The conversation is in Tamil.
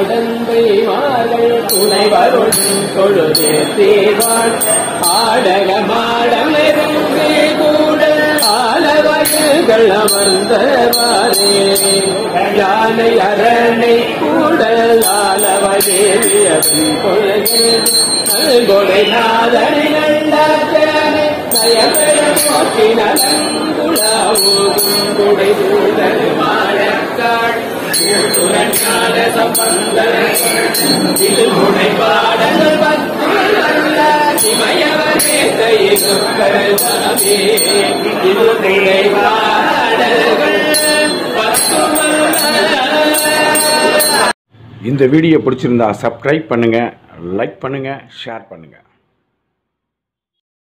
மடந்தை மார்கள் துணைவருள் தொழுதே தீவாள் ஆடக மாடமெருங்கே கூட ஆலவயல்கள் அமர்ந்தவாரே யானை அரணை கூடல் ஆலவயேவியவன் கொள்கை நல்கொடை நாதனை நல்லாத்தனை நயபெற நோக்கி நலங்குலாவும் கொடை சூழல் மாழக்காள் சுரஞான சம்பந்தன திருமுனை பாடல் பக்தில் அல்ல சிமயவரே கையிலுக்கருதாமே திருமுனை பாடல்கள் பத்துமல்ல இந்த வீடியோ பிடிச்சிருந்தா சப்ஸ்கிரைப் பண்ணுங்கள் லைக் பண்ணுங்கள் ஷேர் பண்ணுங்கள்